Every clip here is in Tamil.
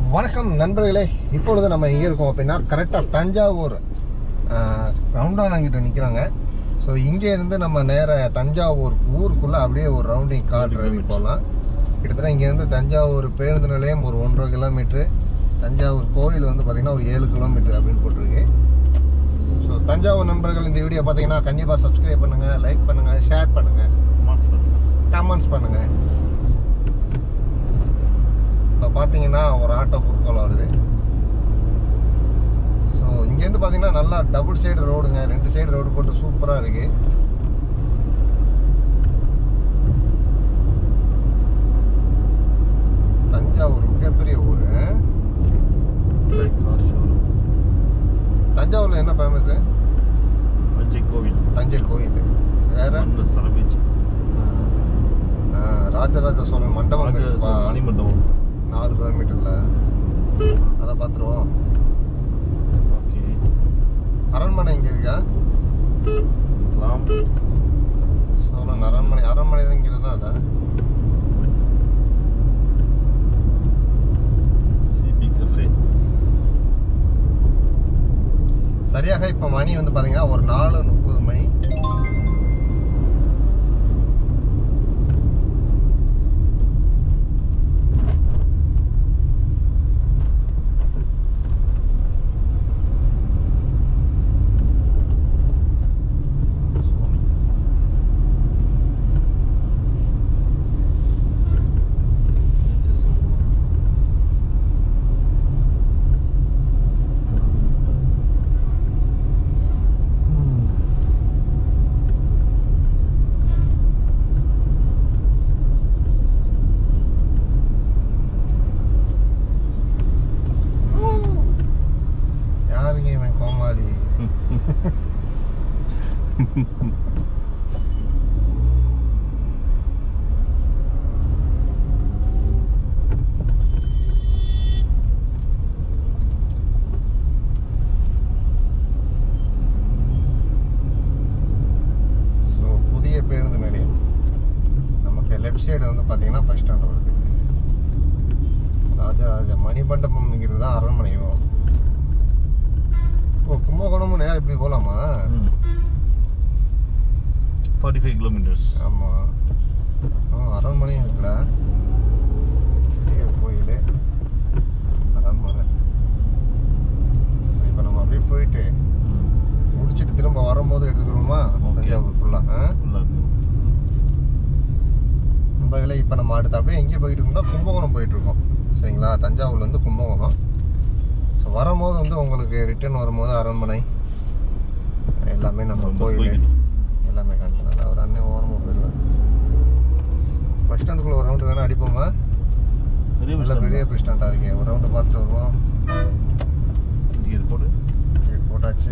வணக்கம் நண்பர்களே இப்பொழுது நம்ம எங்கே இருக்கோம் அப்படின்னா கரெக்டாக தஞ்சாவூர் ரவுண்டானாங்கிட்ட நிற்கிறாங்க ஸோ இங்கே இருந்து நம்ம நேர தஞ்சாவூர் ஊருக்குள்ளே அப்படியே ஒரு ரவுண்டிங் கார் டிரைவிங் போகலாம் கிட்டத்தட்ட இங்கேருந்து தஞ்சாவூர் பேருந்து நிலையம் ஒரு ஒன்றரை கிலோமீட்ரு தஞ்சாவூர் கோயில் வந்து பார்த்திங்கன்னா ஒரு ஏழு கிலோமீட்டர் அப்படின்னு போட்டிருக்கு ஸோ தஞ்சாவூர் நண்பர்கள் இந்த வீடியோ பார்த்தீங்கன்னா கண்டிப்பாக சப்ஸ்கிரைப் பண்ணுங்கள் லைக் பண்ணுங்கள் ஷேர் பண்ணுங்கள் கமெண்ட்ஸ் பண்ணுங்கள் இப்போ பார்த்தீங்கன்னா ஒரு ஆட்டோ குறுக்கோலம் வருது ஸோ இங்கேருந்து பார்த்தீங்கன்னா நல்லா டபுள் சைடு ரோடுங்க ரெண்டு சைடு ரோடு போட்டு சூப்பராக இருக்கு தஞ்சாவூர் மிகப்பெரிய ஊர் தஞ்சாவூரில் என்ன ஃபேமஸு தஞ்சை கோவில் தஞ்சை கோயில் வேற மன்ன சரபீச் ஆ, ராஜராஜ சோழன் மண்டபம் இருக்குப்பா. மணிமண்டபம் நாலு கிலோமீட்டர்ல அதை பார்த்துருவோம் ஓகே அரண்மனை இங்கே இருக்கா லாம் சோழன் அரண்மனை அரண்மனைங்கிறது தான் அதான் சிபி கஃபே சரியாக இப்போ மணி வந்து பார்த்தீங்கன்னா ஒரு நாலு முப்பது மணி சுவாமி யாருங்க இவன் கோமாளி ஸோ புதிய பேருந்து நிலையம் நமக்கு லெஃப்ட் சைடு வந்து பார்த்தீங்கன்னா பஸ் ஸ்டாண்ட் வருது ராஜராஜ மணிமண்டபம்ங்கிறது தான் அரண்மனையும் ஓ கும்பகோணமும் நேரம் இப்படி போகலாமா ஃபார்ட்டி ஃபைவ் கிலோமீட்டர்ஸ் ஆமாம் ஆ அரண்மனையும் இருக்குடா பெரிய கோயில் அரண்மனை இப்போ நம்ம அப்படியே போயிட்டு முடிச்சுட்டு திரும்ப வரும்போது எடுத்துக்கிறோமா Okay. தஞ்சாவூர் ஃபுல்லாக ஆ ஃபுல்லாக இருக்கு நண்பர்களே இப்போ நம்ம அடுத்து அப்படியே எங்கே போயிட்டு இருக்கோம்னா கும்பகோணம் போயிட்டு இருக்கோம் சரிங்களா தஞ்சாவூர்லேருந்து கும்பகோணம் ஸோ வரும்போது வந்து உங்களுக்கு ரிட்டர்ன் வரும்போது அரண்மனை எல்லாமே நம்ம ரொம்ப கோயில் கோயில். எல்லாமே காமிக்கலாம் ஒரு அண்ணன் ஓரமாக போயிடுவேன் பஸ் ஸ்டாண்டுக்குள்ளே ஒரு ரவுண்டு வேணால் அடிப்போமா பெரிய நல்ல பெரிய பஸ் ஸ்டாண்டாக இருக்கே ஒரு ரவுண்டு பார்த்துட்டு வருவோம் டிக்கெட் போடு சரி, போட்டாச்சு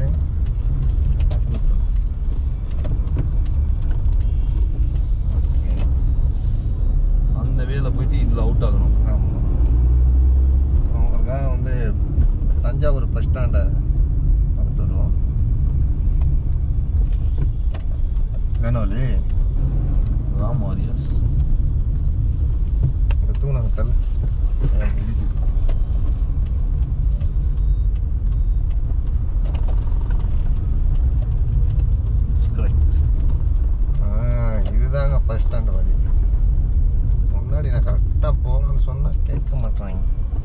அந்த வேல போயிட்டு இதில் அவுட் ஆகணும் ஆமாம் ஸோ உங்களுக்காக வந்து தஞ்சாவூர் பஸ் ஸ்டாண்டை பார்த்துட்டு வருவோம் வேணாலி ராம் ஆரியாஸ் இந்த தூணங்க தள்ளு எனக்கு இடிக்குது. கரெக்ட் ஆ, இதுதாங்க பஸ் ஸ்டாண்டு வழி முன்னாடி நான் கரெக்டாக போகணும்னு சொன்னால் கேட்க மாட்றாங்க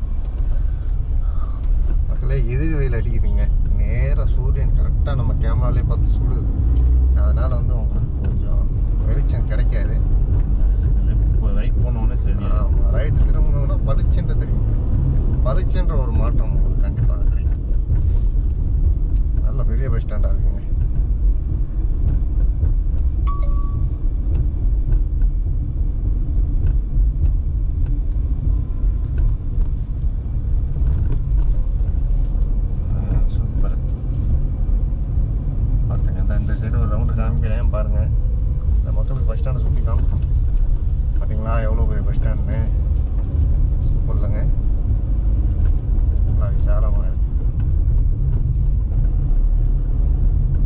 மக்களே எதிர் வெயில் அடிக்குதுங்க நேராக சூரியன் கரெக்டாக நம்ம கேமராலே பார்த்து சுடுது அதனால் வந்து உங்களுக்கு கொஞ்சம் வெளிச்சம் கிடைக்காது லெஃப்ட் போய் ரைட் போனோடனே சரி ஆமாம் ரைட்டு திரும்பினோம்னா பளிச்சுன்ற தெரியும் பளிச்சுன்ற ஒரு மாற்றம் உங்களுக்கு கண்டிப்பாக கிடைக்கும் நல்ல பெரிய பஸ் ஸ்டாண்டாக இருக்குங்க சூப்பர் பார்த்துங்க இந்த இந்த சைடு ஒரு ரவுண்டு காமிக்கிறேன் பாருங்கள் இந்த மக்களுக்கு பஸ் ஸ்டாண்டை சுற்றி காமிப்போம் பார்த்தீங்களா எவ்வளோ பெரிய பஸ் ஸ்டாண்டுன்னு சூப்பர் இல்லைங்க நல்லா விசாலமாக இருக்கு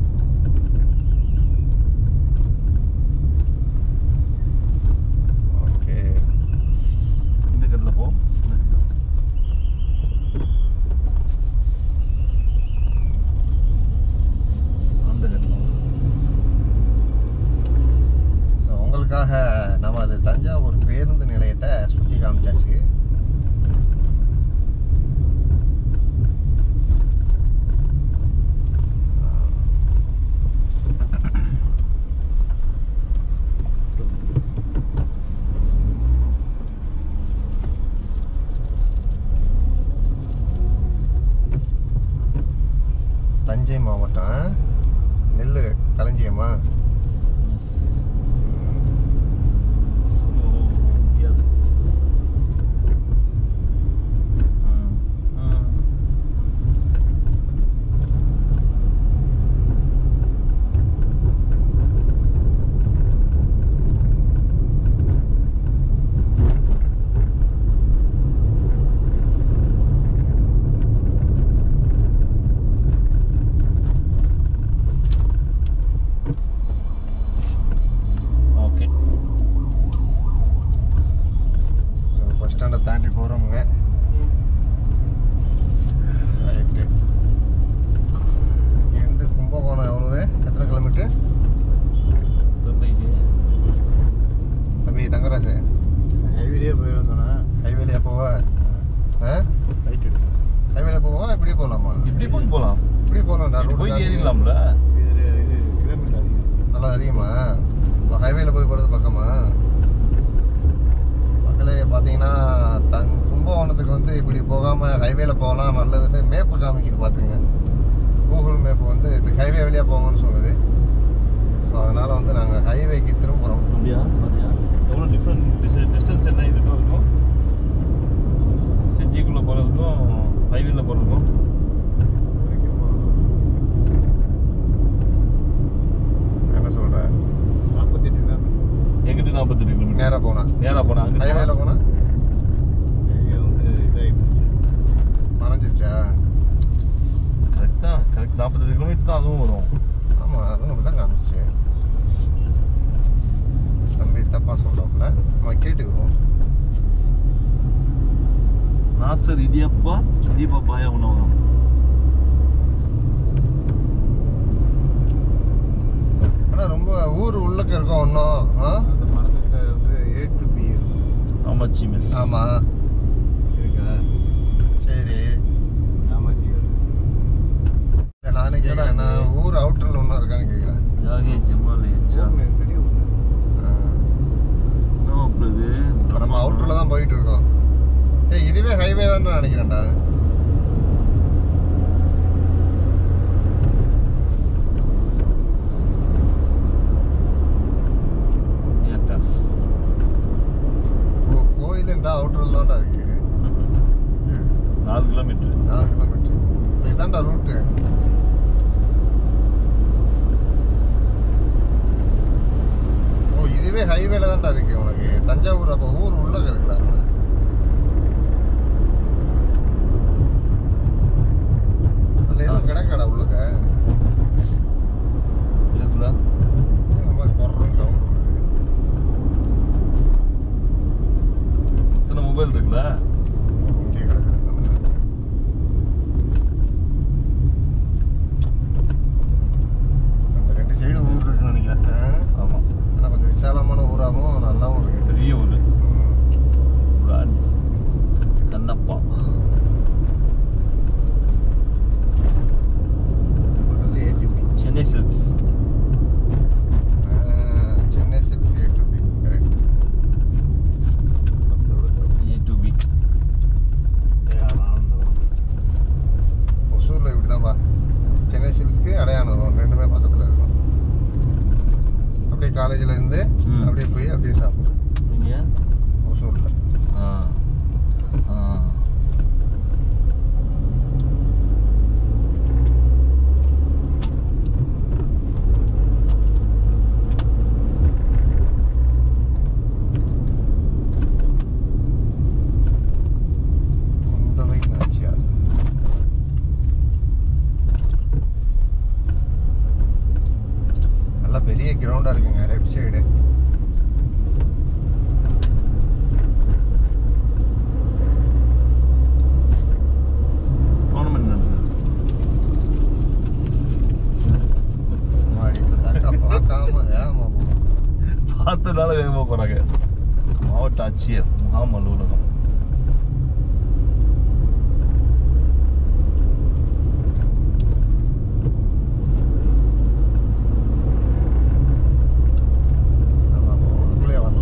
தஞ்சை மாவட்டம் நெல் களஞ்சியமா முடியாது ம், ம். ஓகே பஸ் ஸ்டாண்டை தாண்டி போகிறோமுங்க ரைட்டு இங்கேருந்து கும்பகோணம் எவ்வளவு எத்தனை கிலோமீட்டர் தெரியலையே தம்பி தங்கராஜ் ஹைவேலே போயிருந்தோன்னா ஹைவேலியா போவ ஆ ரைட் எடுக்கணும் ஹைவேல போவா இப்படியே போகலாமா இப்படி போய் போலாம் இப்படி போகலாம்டா இப்படி ரோடு போயிட்டு காமிக்குது. ஏறிடலாம்ல இது இது கிலோமீட்டர் அதிகம் நல்லா அதிகமா இப்போ ஹைவேல போய் போகிறது பக்கமா மக்களே பார்த்தீங்கன்னா தன் கும்பகோணத்துக்கு வந்து இப்படி போகாமல் ஹைவேல போகலாம் நல்லதுன்னு மேப்பு காமிக்குது பார்த்துங்க கூகுள் மேப் வந்து இது ஹைவே வழியாக போங்கன்னு சொல்லுது ஸோ அதனால் வந்து நாங்கள் ஹைவேக்கு திரும்புகிறோம் அப்படியா பாத்தியா எவ்வளோ டிஃப்ரெண்ட் டிஸ்டன்ஸ் என்ன இதுக்கும் இருக்கும் சிட்டிக்குள்ளே போகிறதுக்கும் ஹைவேல போகிறதுக்கும் வரைக்கும் போகிறோம் என்ன சொல்கிற நாற்பத்தெட்டு கிலோமீட்டர் எங்கிட்ட நாற்பத்தெட்டு கிலோமீட்டர் நேராக போனால் நேராக போனா அங்கே ஹைவேல போனால் இங்கே வந்து இதாகி போச்சு மறைஞ்சிருச்சா கரெக்ட் தான் கரெக்ட் நாற்பத்தெட்டு கிலோமீட்டர் தான் அதுவும் வரும் ஆமாம் அதுவும் அப்படி தான் காமிச்சு தம்பி தப்பாக சொல்கிறாப்புல நம்ம கேட்டுக்குவோம் நாசர் இடியப்பா இடியப்பா பாயா உணவகம் ஆனால் ரொம்ப ஊர் உள்ளக்க இருக்கோம் ஒன்றும் ஆ அந்த மரத்துக்கிட்ட வந்து ஏ டு பி ஆமாச்சி மிஸ் ஆமாம் இருக்கா சரி காமாட்சி இல்ல, நானே கேட்குறேன் நான் ஊர் அவுட்டரில் ஒன்றும் இருக்கான்னு கேட்குறேன் யாகே ஜமால் எச்சா பெரிய ஊர் என்ன அப்படி இது இப்போ நம்ம அவுட்டரில் தான் போயிட்டு இருக்கோம் ஏய் இதுவே ஹைவே தான் நினைக்கிறேன்டா Yeah, tough. ஓ கோயில் இந்த அவுட்டரில் தான்டா இருக்கு நாலு கிலோமீட்டர் நாலு கிலோமீட்டர் இதுதான்டா ரூட்டு ஓ இதுவே ஹைவேல தான்டா இருக்கு உனக்கு தஞ்சாவூர் அப்போ ஊர் உள்ள இருக்குடா அதுல எதுவும் கிடக்காடா உள்ளக்க இருக்குதா நம்ம பொறன்னு சவுண்ட் வருது இத்தனை மொபைல் இருக்குல்ல இங்கே கிடக்குது தானே. அந்த ரெண்டு சைடு ஊர் இருக்குன்னு நினைக்கிறேன் ஆமாம் ஆனால் கொஞ்சம் விசாலமான ஊராகவும் நல்லாவும் இருக்கு பெரிய ஊர் ம். பிராண்ட் கண்ணப்பா பக்கத்தில் A to B Chennai silks ஆ, Chennai six A to B correct A to B ஒசூரில் இப்படி தான்ப்பா சென்னை சில்க்ஸ்க்கு அடையாளம் ரெண்டுமே பக்கத்தில் இருக்கும் அப்படியே காலேஜில் இருந்து ம். அப்படியே போய் அப்படியே சாப்பிட்றேன் நீங்கள் ஒசூரில் ஆ ஆ குந்தவை நாச்சியார் நல்லா பெரிய கிரவுண்டாக இருக்குங்க லெஃப்ட் சைடு டோர்னமெண்ட் நடந்தது மாடி இந்த தாக்கா பார்க்காம ஏமா போகும் பார்த்தனால வேகமாக போகிறாங்க மாவட்ட ஆட்சியர் முகாம் அலுவலகம் நல்லா போகும் அதுக்குள்ளே வரல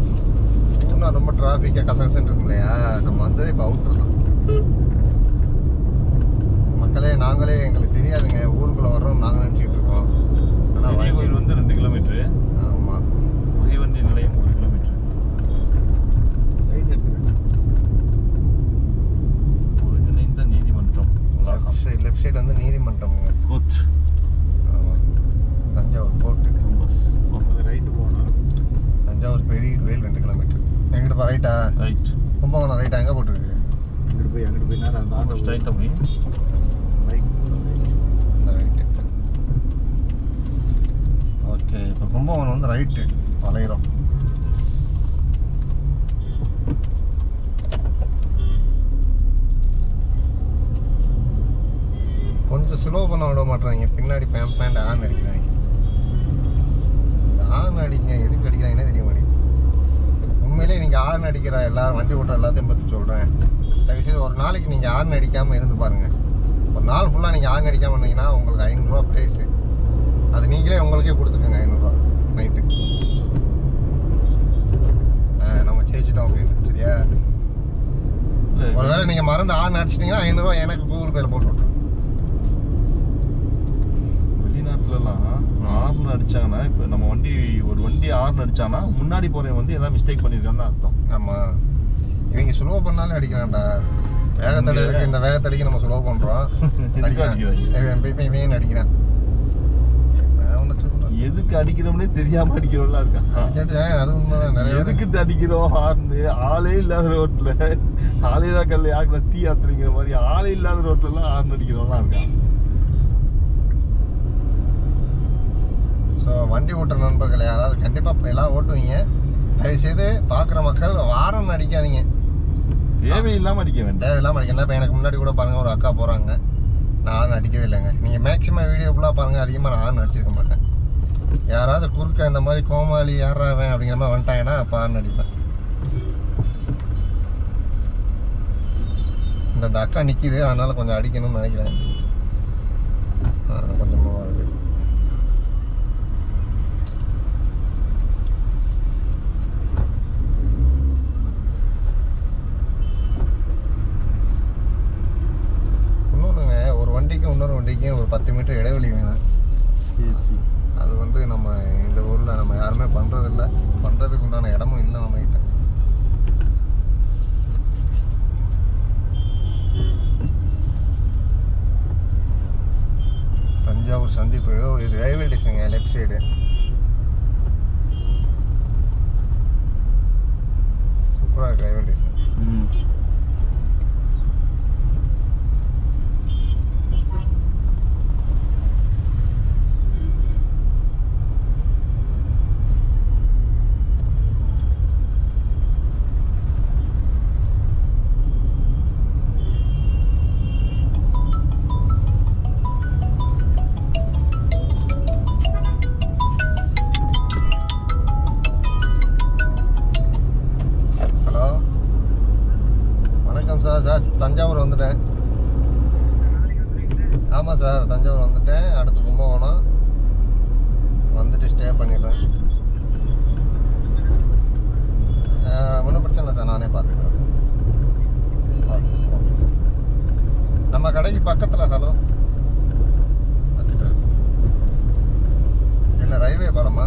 ஊர்னா ரொம்ப டிராஃபிக்காக கசகசன்னு இருக்கும் இல்லையா நம்ம வந்து இப்போ அவுட்ரு தான் மக்களே நாங்களே எங்களுக்கு தெரியாதுங்க ஊருக்குள்ள வர்றோம் நாங்க நினைச்சிட்டு இருக்கோம் ஆனா பெரிய வண்டி- கோயில் வந்து ரெண்டு கிலோமீட்டரு ஆமா புகைவண்டி நிலையம் ஒரு கிலோமீட்டர் ரைட் எடுத்துக்கங்க ஒருங்கிணைந்த நீதிமன்றம் லெஃப்ட் சைடு லெஃப்ட் சைடு வந்து நீதிமன்றம்ங்க கோர்ட் ஆமா தஞ்சாவூர் கோர்ட்டு பஸ் அது ரைட்டு போகணும் தஞ்சாவூர் பெரிய கோயில் ரெண்டு கிலோமீட்டர் எங்கிட்ட பா ரைட்டா ரைட் கும்பகோணம் ரைட்டா எங்கே போட்டிருக்கு அங்கிட்டு போய் அங்கிட்டு போய் நேரம் அந்த ஆட்டோ ஸ்ட்ரைட்டாக போய் பைக் இந்த ரைட்டு ஓகே இப்போ கும்பகோணம் வந்து ரைட்டு வளையிறோம் கொஞ்சம் ஸ்லோ பண்ண விட மாட்டாங்க பின்னாடி பேம் பேண்ட் ஆன் அடிக்கிறாங்க இந்த ஆன் அடிங்க எதுக்கு அடிக்கிறாங்கன்னே தெரிய மாட்டேங்குது உண்மையிலேயே நீங்கள் ஆர்ன் அடிக்கிற எல்லாரும் வண்டி ஓட்டுற எல்லாத்தையும் பற்றி சொல்கிறேன் தயவுசெய்து ஒரு நாளைக்கு நீங்கள் ஆர்ன் அடிக்காமல் இருந்து பாருங்கள் ஒரு நாள் ஃபுல்லாக நீங்கள் ஆர்ன் அடிக்காமல் இருந்தீங்கன்னா உங்களுக்கு ஐநூறுரூவா ப்ரைஸு அது நீங்களே உங்களுக்கே கொடுத்துக்கோங்க ஐநூறுரூவா நைட்டு நம்ம ஜெயிச்சிட்டோம் அப்படின்னு சரியா ஒருவேளை நீங்கள் மறந்து ஆர்ன் அடிச்சிட்டிங்கன்னா ஐநூறுரூவா எனக்கு கூகுள் பேல போட்டு விட்ருங்க வெளிநாட்டுலலாம் ஆர்ன் அடிச்சாங்கன்னா இப்போ நம்ம வண்டி ஒரு வண்டி ஆர்ன் அடிச்சாங்கன்னா முன்னாடி போறவன் வந்து ஏதாவது மிஸ்டேக் பண்ணியிருக்கான்னு அர்த்தம் ஆமாம் இவங்க சுலோ பண்ணாலும் அடிக்கிறான்டா வேகத்தடை இருக்கு இந்த வேகத்தடிக்கு நம்ம சுலோ பண்ணுறோம் எதுக்கு அடிக்கிறான் அடிக்கிறாங்க? இது போய் போய் அடிக்கிறான் என்ன ஒன்று சொல்கிறேன் எதுக்கு அடிக்கிறோம்னே தெரியாம அடிக்கிறவங்களா இருக்கான் அடிச்சுட்டு அது உண்மைதான் நிறைய பேர் எதுக்கு அடிக்கிறோம் ஹார்னு ஆளே இல்லாத ரோட்ல ஆளே தான் கல்ல யாருக்குள்ள டீ ஆத்துறீங்கிற மாதிரி ஆளே இல்லாத ரோட்ல எல்லாம் ஹார்ன் அடிக்கிறவங்களாம் இருக்கான் ஸோ வண்டி ஓட்டுற நண்பர்கள் யாராவது கண்டிப்பாக எல்லாம் ஓட்டுவீங்க தயவுசெய்து பார்க்குற மக்கள் வாரம் அடிக்காதீங்க தேவையில்லாம அடிக்க வேண்டாம் தேவையில்லாமல் அடிக்கணும் இப்போ எனக்கு முன்னாடி கூட பாருங்கள் ஒரு அக்கா போகிறாங்க நான் ஆன் அடிக்கவே இல்லைங்க நீங்கள் மேக்ஸிமம் வீடியோ ஃபுல்லாக பாருங்கள் அதிகமாக நான் ஆன் அடிச்சிருக்க மாட்டேன் யாராவது குறுக்க இந்த மாதிரி கோமாளி யாராவன் அப்படிங்கிற மாதிரி வந்துட்டாங்கன்னா அப்போ ஆன் அடிப்பேன் இந்த இந்த அக்கா நிற்கிது அதனால கொஞ்சம் அடிக்கணும்னு நினைக்கிறேன் ஆ, கொஞ்சம் இது இன்னொன்றுங்க ஒரு வண்டிக்கும் இன்னொரு வண்டிக்கும் ஒரு பத்து மீட்டர் இடைவெளி வேணும் அது வந்து நம்ம இந்த ஊரில் நம்ம யாருமே பண்ணுறதில்ல பண்ணுறதுக்கு உண்டான இடமும் இல்லை நம்ம கிட்ட தஞ்சாவூர் சந்திப்பு ஓ, இது ரயில்வே ஸ்டேஷனுங்க லெஃப்ட் சைடு சூப்பராக இருக்கு ரயில்வே ஸ்டேஷன் ம். ஹலோ வணக்கம் சார் சார் தஞ்சாவூர் வந்துட்டேன் ஆமாம் சார் தஞ்சாவூர் வந்துட்டேன் அடுத்து கும்பகோணம் வந்துட்டு ஸ்டே பண்ணிடுறேன் ஒன்றும் பிரச்சனை இல்லை சார் நானே பார்த்துக்கிறேன் ஓகே சார் ஓகே சார் நம்ம கடைக்கு பக்கத்தில் ஹலோ வந்துட்டாரு. என்ன ரயில்வே பாலமா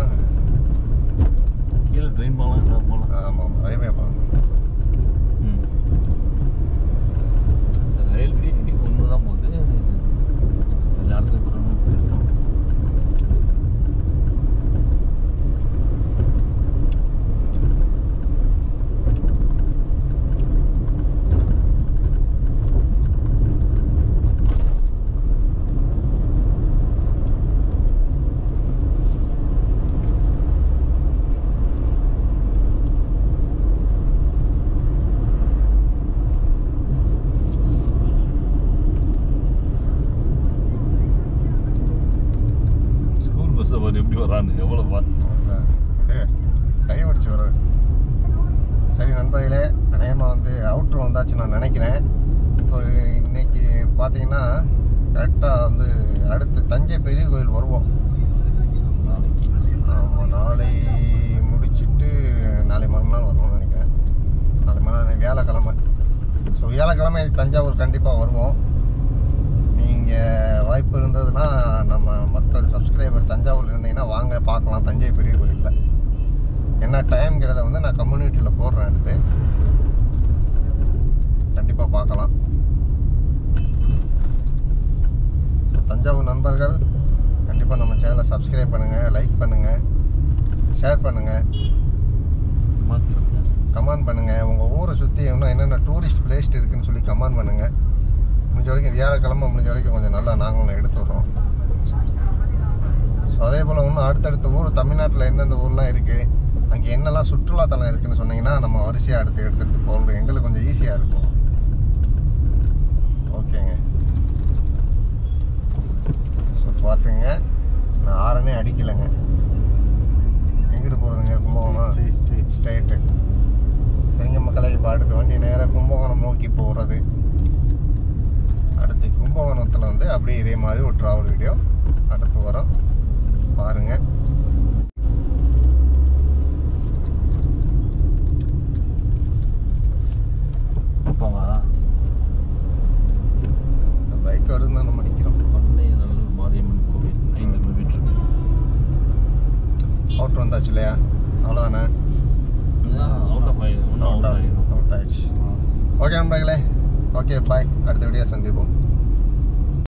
கீழே ட்ரெயின் போகலாம் ஏதாவது போகலாம் ஆமாம் ரயில்வே பாலம் ம். இந்த ரயில்வே ஒன்று தான் போகுது எல்லா இடத்துக்கும் போகணும் பெருசாக ஸ்கூல் பஸ்ஸை பாரு எப்படி வரான்னு எவ்வளோ பா கை அடிச்சு வர்றாரு சரி நண்பர்களே அநேகமாக வந்து அவுட்ரு வந்தாச்சு நான் நினைக்கிறேன் இப்போ இன்னைக்கு பார்த்தீங்கன்னா கரெக்டாக வந்து அடுத்து தஞ்சை பெரிய கோயில் வருவோம் நாளைக்கு ஆமாம் நாளை முடிச்சிட்டு நாளை மறுநாள் வருவோம்னு நினைக்கிறேன் நாளை மறுநாள் வியாழக்கிழமை ஸோ வியாழக்கிழமை தஞ்சாவூர் கண்டிப்பாக வருவோம் நீங்கள் நீங்கள் வாய்ப்பு இருந்ததுன்னா நம்ம மக்கள் சப்ஸ்கிரைபர் தஞ்சாவூர்ல இருந்தீங்கன்னா வாங்க பார்க்கலாம் தஞ்சை பெரிய கோயிலில் என்ன டைம்ங்கிறத வந்து நான் கம்யூனிட்டியில் போடுறேன் எடுத்து கண்டிப்பாக பார்க்கலாம் ஸோ தஞ்சாவூர் நண்பர்கள் கண்டிப்பாக நம்ம சேனலை சப்ஸ்கிரைப் பண்ணுங்கள் லைக் பண்ணுங்கள் ஷேர் பண்ணுங்கள் கமெண்ட் பண்ணுங்கள் உங்கள் ஊரை சுற்றி இன்னும் என்னென்ன டூரிஸ்ட் பிளேஸ் இருக்குன்னு சொல்லி கமெண்ட் பண்ணுங்கள் முடிஞ்ச வரைக்கும் வியாழக்கிழமை முடிஞ்ச வரைக்கும் கொஞ்சம் நல்லா நாங்களும் எடுத்து விட்றோம் ஸோ அதே போல் இன்னும் அடுத்தடுத்த ஊர் தமிழ்நாட்டில் எந்தெந்த ஊர்லாம் இருக்குது அங்கே என்னெல்லாம் சுற்றுலாத்தலம் இருக்குன்னு சொன்னீங்கன்னா நம்ம வரிசையாக அடுத்து எடுத்து எடுத்து போகிறது எங்களுக்கு கொஞ்சம் ஈஸியாக இருக்கும் ஓகேங்க ஸோ பார்த்துங்க நான் ஆரனே அடிக்கலைங்க எங்கிட்டு போகிறதுங்க கும்பகோணம் ஸ்ட்ரெயிட் ஸ்ட்ரெயிட் ஸ்ட்ரைட்டு சரிங்க மக்களை இப்போ அடுத்த வண்டி நேராக கும்பகோணம் நோக்கி போகிறது அடுத்து கும்பகோணத்தில் வந்து அப்படியே இதே மாதிரி ஒரு ட்ராவல் வீடியோ அடுத்து வரோம் பாருங்கள் அப்பாவா பைக் வருதுன்னு நம்ம நிற்கிறோம் பண்ணைய நல்லூர் மாரியம்மன் கோவில் ஐந்து கிலோமீட்டர் அவுட்ரு வந்தாச்சு இல்லையா அவ்வளோதானே அவுட் ஆஃப் ஆயிடும் ஒன்றும் அவுட் ஆயிடும் அவுட் ஆயிடுச்சு ஓகே நண்பர்களே ஓகே பாய் அடுத்த வீடியோ சந்திப்போம்